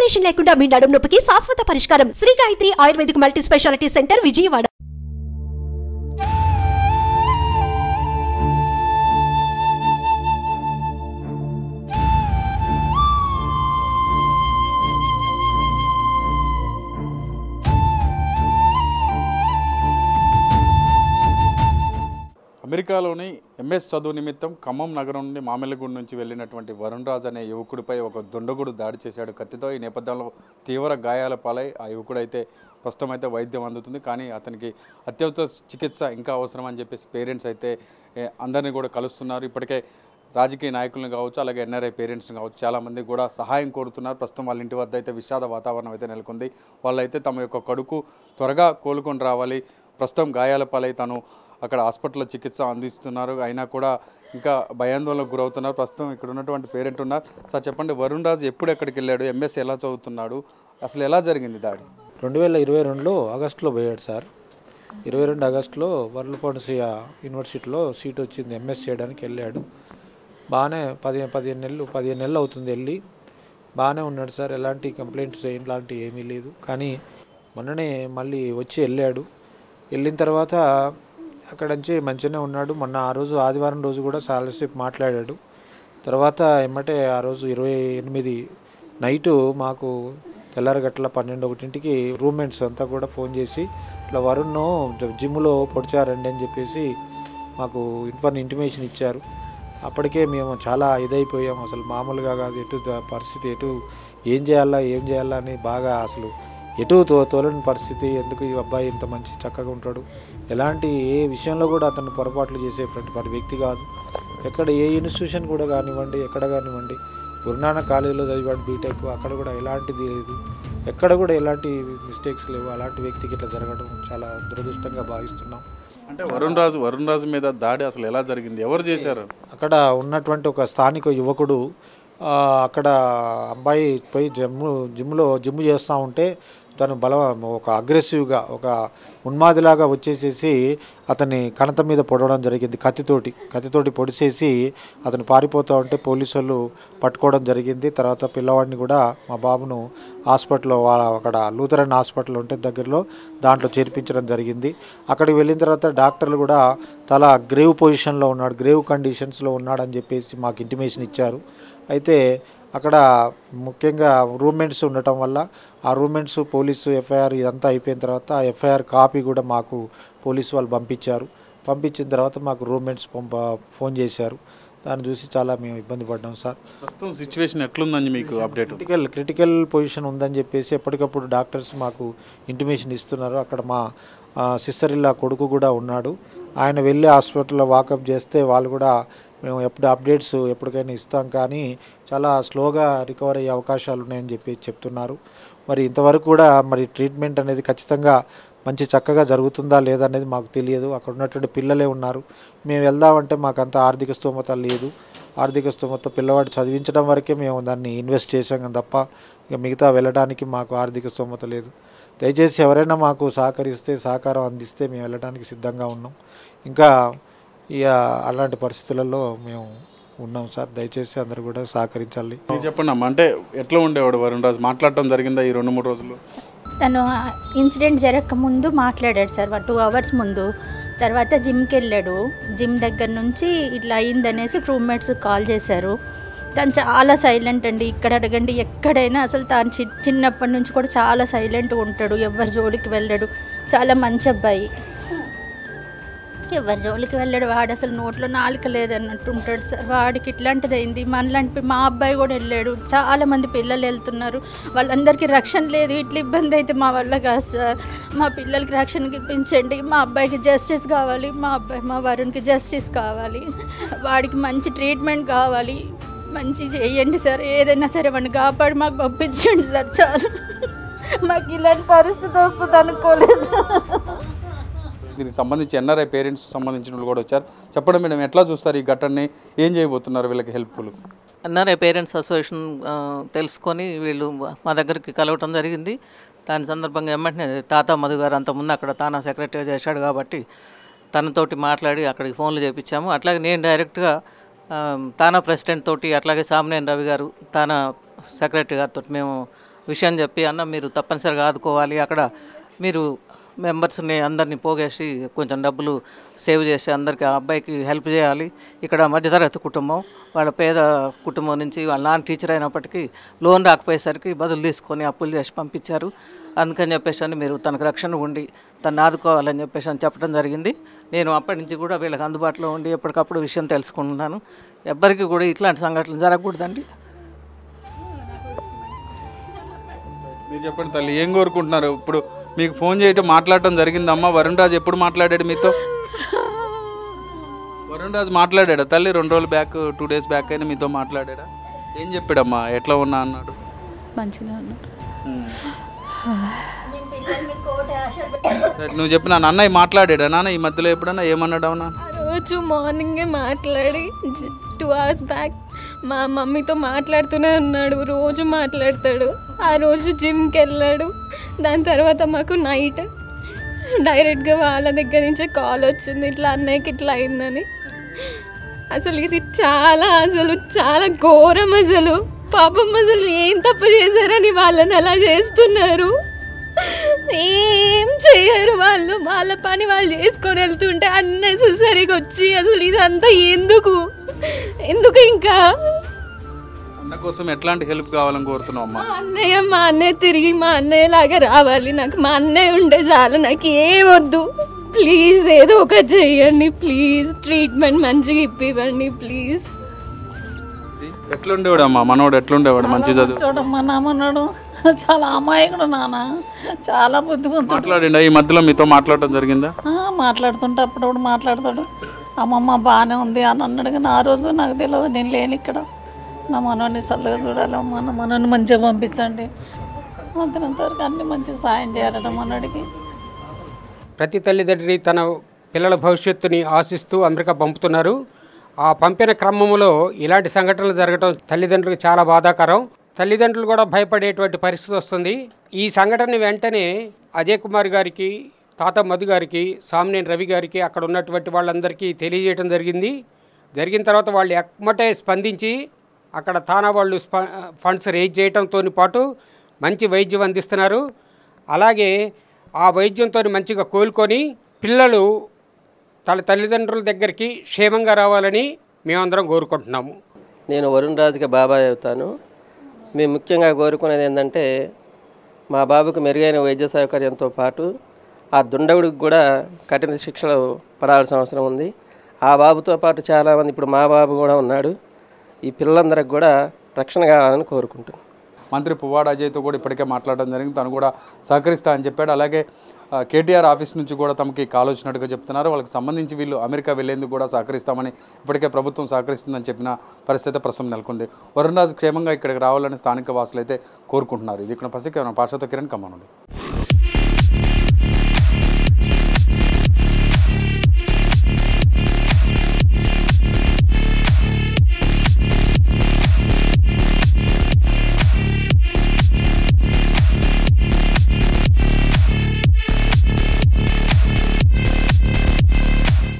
Operation లేకుండా మీ నడుము నొప్పికి శాశ్వత పరిష్కారం Shri Gayatri ayurvedic multi speciality centre Vijayawada అమెరికాలోని ఎంఎస్ చదువు నిమిత్తం ఖమ్మం నగరం నుండి మామిళ్ళగూడ నుంచి వెళ్ళినటువంటి వరుణ్ రాజ్ అనే యువకుడిపై ఒక దుండగుడు దాడి చేశాడు కత్తితో ఈ నేపథ్యంలో తీవ్ర గాయాల పాలై ఆ యువకుడైతే ప్రస్తుతం అయితే వైద్యం అందుతుంది కానీ అతనికి అత్యవసర చికిత్స ఇంకా అవసరం అని చెప్పేసి పేరెంట్స్ అయితే ఏ, అందరినీ కూడా కలుస్తున్నారు ఇప్పటికే రాజకీయ నాయకులను కావచ్చు అలాగే ఎన్ఆర్ఐ పేరెంట్స్ని కావచ్చు చాలామంది కూడా సహాయం కోరుతున్నారు ప్రస్తుతం వాళ్ళ ఇంటి వద్ద అయితే విషాద వాతావరణం అయితే నెలకొంది వాళ్ళైతే తమ యొక్క కొడుకు త్వరగా కోలుకొని రావాలి ప్రస్తుతం గాయాల పాలై తను అక్కడ హాస్పిటల్లో చికిత్స అందిస్తున్నారు అయినా కూడా ఇంకా భయాందోళనకు గురవుతున్నారు ప్రస్తుతం ఇక్కడ ఉన్నటువంటి పేరెంట్ ఉన్నారు సార్ చెప్పండి వరుణ్ రాజ్ ఎప్పుడు ఎక్కడికి వెళ్ళాడు ఎంఎస్ ఎలా చదువుతున్నాడు అసలు ఎలా జరిగింది దాడి రెండు వేల ఇరవై రెండులో ఆగస్టులో పోయాడు సార్ ఇరవై రెండు ఆగస్టులో వర్లపాండసియా యూనివర్సిటీలో సీట్ వచ్చింది ఎంఎస్ చేయడానికి వెళ్ళాడు బాగానే పదిహేను పదిహేను నెలలు పదిహేను నెలలు అవుతుంది వెళ్ళి బాగానే ఉన్నాడు సార్ ఎలాంటి కంప్లైంట్స్ ఎలాంటి ఏమీ లేదు కానీ మొన్ననే మళ్ళీ వచ్చి వెళ్ళాడు వెళ్ళిన తర్వాత అక్కడ నుంచి మంచిగానే ఉన్నాడు మొన్న ఆ రోజు ఆదివారం రోజు కూడా చాలాసేపు మాట్లాడాడు తర్వాత ఎమ్మటే ఆ రోజు ఇరవై ఎనిమిది నైటు మాకు తెల్లారగట్ల పన్నెండు ఒకటింటికి రూమ్మేట్స్ అంతా కూడా ఫోన్ చేసి ఇట్లా వరుణ్ జిమ్లో పొడిచారండి అని చెప్పేసి మాకు ఇన్ఫర్మ్ ఇంటిమేషన్ ఇచ్చారు అప్పటికే మేము చాలా ఇదైపోయాం అసలు మామూలుగా కాదు ఎటు ద- పరిస్థితి ఎటు ఏం చేయాలా ఏం చేయాలా అని బాగా అసలు ఎటు తో తోలని పరిస్థితి ఎందుకు ఈ అబ్బాయి ఇంత మంచి చక్కగా ఉంటాడు ఎలాంటి ఏ విషయంలో కూడా అతను పొరపాట్లు చేసేటువంటి పరి వ్యక్తి కాదు ఎక్కడ ఏ ఇన్స్టిట్యూషన్ కూడా కానివ్వండి ఎక్కడ కానివ్వండి గురునానక్ కాలేజీలో చదివాడు బీటెక్ అక్కడ కూడా ఎలాంటిది లేదు ఎక్కడ కూడా ఎలాంటి మిస్టేక్స్ లేవు అలాంటి వ్యక్తికి ఇట్లా జరగడం చాలా దురదృష్టంగా భావిస్తున్నాం అంటే వరుణ్ రాజు వరుణ్ రాజు మీద దాడి అసలు ఎలా జరిగింది ఎవరు చేశారు అక్కడ ఉన్నటువంటి ఒక స్థానిక యువకుడు ఆ, అక్కడ అబ్బాయి పోయి జిమ్ జిమ్లో జిమ్ చేస్తూ ఉంటే తను బల ఒక అగ్రెసివ్గా ఒక ఉన్మాదిలాగా వచ్చేసేసి అతని కణత మీద పొడవడం జరిగింది కత్తితోటి కత్తితోటి పొడిచేసి అతను పారిపోతూ ఉంటే పోలీసు వాళ్ళు పట్టుకోవడం జరిగింది తర్వాత పిల్లవాడిని కూడా మా బాబును హాస్పిటల్లో వా- అక్కడ లూథరన్ హాస్పిటల్ ఉంటే దగ్గరలో దాంట్లో చేర్పించడం జరిగింది అక్కడికి వెళ్ళిన తర్వాత డాక్టర్లు కూడా చాలా గ్రేవ్ పొజిషన్లో ఉన్నాడు గ్రేవ్ కండిషన్స్లో ఉన్నాడని చెప్పేసి మాకు ఇంటిమేషన్ ఇచ్చారు అయితే అక్కడ ముఖ్యంగా రూమ్మెంట్స్ ఉండటం వల్ల ఆ రూమ్మెంట్స్ పోలీసు ఎఫ్ఐఆర్ ఇదంతా అయిపోయిన తర్వాత ఆ ఎఫ్ఐఆర్ కాపీ కూడా మాకు పోలీసు వాళ్ళు పంపించారు పంపించిన తర్వాత మాకు రూమ్మెంట్స్ పంప ఫోన్ చేశారు దాన్ని చూసి చాలా మేము ఇబ్బంది పడ్డాం సార్ ప్రస్తుతం సిచ్యువేషన్ ఎట్లుందని మీకు అప్డేట్ క్రిటికల్ క్రిటికల్ పొజిషన్ ఉందని చెప్పేసి ఎప్పటికప్పుడు డాక్టర్స్ మాకు ఇంటిమేషన్ ఇస్తున్నారు అక్కడ మా సిస్టర్ ఇల్లా కొడుకు కూడా ఉన్నాడు ఆయన వెళ్ళి హాస్పిటల్లో వాకప్ చేస్తే వాళ్ళు కూడా మేము ఎప్పుడు అప్డేట్స్ ఎప్పటికైనా ఇస్తాం కానీ చాలా స్లోగా రికవర్ అయ్యే అవకాశాలు ఉన్నాయని చెప్పి చెప్తున్నారు మరి ఇంతవరకు కూడా మరి ట్రీట్మెంట్ అనేది ఖచ్చితంగా మంచి చక్కగా జరుగుతుందా లేదా అనేది మాకు తెలియదు అక్కడ ఉన్నటువంటి పిల్లలే ఉన్నారు మేము వెళ్దామంటే మాకు అంత ఆర్థిక స్తోమత లేదు ఆర్థిక స్తోమత పిల్లవాడు చదివించడం వరకే మేము దాన్ని ఇన్వెస్ట్ చేసాం కానీ తప్ప ఇక మిగతా వెళ్ళడానికి మాకు ఆర్థిక స్తోమత లేదు దయచేసి ఎవరైనా మాకు సహకరిస్తే సహకారం అందిస్తే మేము వెళ్ళడానికి సిద్ధంగా ఉన్నాం ఇంకా ఇక అలాంటి పరిస్థితులలో మేము ఉన్నాం సార్ దయచేసి అందరూ కూడా సహకరించాలి మీరు చెప్పండి అమ్మా అంటే ఎట్లా ఉండేవాడు వరుణ్ రాజు మాట్లాడటం జరిగిందా ఈ రెండు మూడు రోజులు తను ఇన్సిడెంట్ జరగక ముందు మాట్లాడాడు సార్ టూ అవర్స్ ముందు తర్వాత జిమ్కి వెళ్ళాడు జిమ్ దగ్గర నుంచి ఇట్లా అయిందనేసి రూమ్మేట్స్ కాల్ చేశారు తను చాలా సైలెంట్ అండి ఇక్కడ అడగండి ఎక్కడైనా అసలు తాను చి చిన్నప్పటి నుంచి కూడా చాలా సైలెంట్గా ఉంటాడు ఎవరి జోలికి వెళ్ళాడు చాలా మంచి అబ్బాయి ఎవరి జోలికి వెళ్ళాడు వాడు అసలు నోట్లో నాలుక లేదన్నట్టు ఉంటాడు సార్ వాడికి ఇట్లాంటిది అయింది మనలాంటి మా అబ్బాయి కూడా వెళ్ళాడు చాలా మంది పిల్లలు వెళ్తున్నారు వాళ్ళందరికీ రక్షణ లేదు ఇట్లా ఇబ్బంది అయితే మా వల్ల కాదు సార్ మా పిల్లలకి రక్షణ ఇప్పించండి మా అబ్బాయికి జస్టిస్ కావాలి మా అబ్బాయి మా వరుణ్కి జస్టిస్ కావాలి వాడికి మంచి ట్రీట్మెంట్ కావాలి మంచి చేయండి సార్ ఏదైనా సరే వాడిని కాపాడి మాకు పంపించండి సార్ చాలు మాకు ఇలాంటి పరిస్థితి వస్తుంది అనుకోలేదు దీనికి సంబంధించి ఎన్ఆర్ఐ పేరెంట్స్ సంబంధించిన వాళ్ళు కూడా వచ్చారు చెప్పండి మేడం ఎట్లా చూస్తారు ఈ ఘటనని ఏం చేయబోతున్నారు వీళ్ళకి హెల్ప్ఫుల్ ఎన్ఆర్ఐ పేరెంట్స్ అసోసియేషన్ ఆ, తెలుసుకొని వీళ్ళు మా దగ్గరికి కలవటం జరిగింది దాని సందర్భంగా వెంటనే తాత మధు గారు అంతకుముందు అక్కడ తానా సెక్రటరీ చేశాడు కాబట్టి తనతోటి మాట్లాడి అక్కడికి ఫోన్లు చేయించాము అట్లాగే నేను డైరెక్ట్గా ఆ, తానా ప్రెసిడెంట్ తోటి అట్లాగే సామినేని రవి గారు తానా సెక్రటరీ గారితో మేము విషయం చెప్పి అన్న మీరు తప్పనిసరిగా ఆదుకోవాలి అక్కడ మీరు మెంబర్స్ని అందరినీ పోగేసి కొంచెం డబ్బులు సేవ్ చేసి అందరికీ ఆ అబ్బాయికి హెల్ప్ చేయాలి ఇక్కడ మధ్యతరగతి కుటుంబం వాళ్ళ పేద కుటుంబం నుంచి వాళ్ళ నాన్న టీచర్ అయినప్పటికీ లోన్ రాకపోయేసరికి బదులు తీసుకొని అప్పులు చేసి పంపించారు అందుకని చెప్పేసి అని మీరు తనకు రక్షణ ఉండి తను ఆదుకోవాలని చెప్పేసి అని చెప్పడం జరిగింది నేను అప్పటి నుంచి కూడా వీళ్ళకి అందుబాటులో ఉండి ఎప్పటికప్పుడు విషయం తెలుసుకుంటున్నాను ఎవ్వరికి కూడా ఇట్లాంటి సంఘటనలు జరగకూడదండి మీరు చెప్పండి తల్లి ఏం కోరుకుంటున్నారు ఇప్పుడు మీకు ఫోన్ చేయటం మాట్లాడటం జరిగిందమ్మా వరుణ్ రాజు ఎప్పుడు మాట్లాడాడు మీతో వరుణ్ రాజు మాట్లాడాడా తల్లి రెండు రోజులు బ్యాక్ టూ డేస్ బ్యాక్ అయినా మీతో మాట్లాడాడా ఏం చెప్పాడమ్మా ఎట్లా ఉన్నా అన్నాడు మంచిగా ఉన్నా ఉమ్. సరే, నువ్వు చెప్పిన అన్నయ్య మాట్లాడాడా నాన్న ఈ మధ్యలో ఎప్పుడన్నా ఏమన్నాడు అవునా ఆ రోజు మార్నింగే మాట్లాడి టూ అవర్స్ బ్యాక్ మా మమ్మీతో మాట్లాడుతూనే ఉన్నాడు రోజు మాట్లాడతాడు ఆ రోజు జిమ్కి వెళ్ళాడు దాని తర్వాత మాకు నైట్ డైరెక్ట్గా వాళ్ళ దగ్గర నుంచే కాల్ వచ్చింది ఇట్లా అన్నయ్యకి ఇట్లా అయిందని అసలు ఇది చాలా అసలు చాలా ఘోరం అసలు పాపం అసలు ఏం తప్పు చేశారని వాళ్ళని అలా చేస్తున్నారు ఏం చేయరు వాళ్ళు వాళ్ళ పని వాళ్ళు చేసుకొని వెళ్తుంటే అన్నెసెసరీగా వచ్చి అసలు ఇదంతా ఎందుకు ఎందుకు ఇంకా అన్న కోసం ఎట్లాంటి హెల్ప్ కావాలని కోరుతున్నావు అమ్మా మా అన్నయ్య మా అన్నయ్య తిరిగి మా అన్నయ్య లాగా రావాలి నాకు మా అన్నయ్య ఉంటే చాలు నాకు ఏం వద్దు ప్లీజ్ ఏదో ఒక చెయ్యండి ప్లీజ్ ట్రీట్మెంట్ మంచిగా ఇప్పివ్వండి ప్లీజ్ ఎట్లుండేవాడు అమ్మా మనోడు ఎట్లుండేవాడు మంచి చదువు చూడమ్మా నామన్నాడు చాలా అమాయకుడు నాన్న చాలా బుద్ధిమంతుడు మాట్లాడిండా ఈ మధ్యలో మీతో మాట్లాడటం జరిగిందా ఆ, మాట్లాడుతుంటే అప్పుడప్పుడు మాట్లాడతాడు అమ్మమ్మ బాగానే ఉంది అని అన్నాడు కానీ ఆ రోజు నాకు తెలియదు నేను లేను ఇక్కడ నా మనోడిని చల్లగా చూడాలి అమ్మ నా మనోడిని మంచిగా పంపించండి అంతనంత వరకు అన్ని మంచిగా సాయం చేయాలట మనోడికి ప్రతి తల్లిదండ్రి తన పిల్లల భవిష్యత్తుని ఆశిస్తూ అమెరికా పంపుతున్నారు ఆ పంపిన క్రమంలో ఇలాంటి సంఘటనలు జరగడం తల్లిదండ్రులకు చాలా బాధాకరం తల్లిదండ్రులు కూడా భయపడేటువంటి పరిస్థితి వస్తుంది ఈ సంఘటన వెంటనే అజయ్ కుమార్ గారికి తాత మధు గారికి సామ్నేని రవి గారికి అక్కడ ఉన్నటువంటి వాళ్ళందరికీ తెలియజేయడం జరిగింది జరిగిన తర్వాత వాళ్ళు ఎమ్మటే స్పందించి అక్కడ తానా వాళ్ళు స్ప ఫండ్స్ రేజ్ చేయడంతో పాటు మంచి వైద్యం అందిస్తున్నారు అలాగే ఆ వైద్యంతో మంచిగా కోలుకొని పిల్లలు తన తల్లిదండ్రుల దగ్గరికి క్షేమంగా రావాలని మేమందరం కోరుకుంటున్నాము నేను వరుణ్ రాజుకి బాబాయ్ అవుతాను మేము ముఖ్యంగా కోరుకునేది ఏంటంటే మా బాబుకు మెరుగైన వైద్య సౌకర్యంతో పాటు ఆ దుండగుడికి కూడా కఠిన శిక్షలు పడాల్సిన అవసరం ఉంది ఆ బాబుతో పాటు చాలామంది ఇప్పుడు మా బాబు కూడా ఉన్నాడు ఈ పిల్లలందరికి కూడా రక్షణ కావాలని కోరుకుంటున్నాను మంత్రి పువ్వాడ అజయ్తో కూడా ఇప్పటికే మాట్లాడడం జరిగింది తను కూడా సహకరిస్తా అని చెప్పాడు అలాగే ఆ, కేటీఆర్ ఆఫీస్ నుంచి కూడా తమకి కాల్ వచ్చినట్టుగా చెప్తున్నారు వాళ్ళకి సంబంధించి వీళ్ళు అమెరికా వెళ్లేందుకు కూడా సహకరిస్తామని ఇప్పటికే ప్రభుత్వం సహకరిస్తుందని చెప్పిన పరిస్థితి ప్రస్తుతం నెలకొంది వరుణ్ రాజు క్షేమంగా ఇక్కడికి రావాలని స్థానిక వాసులు అయితే కోరుకుంటున్నారు ఇది ఇక్కడ పసికి పాషతో కిరణ్ కమ్మానుడు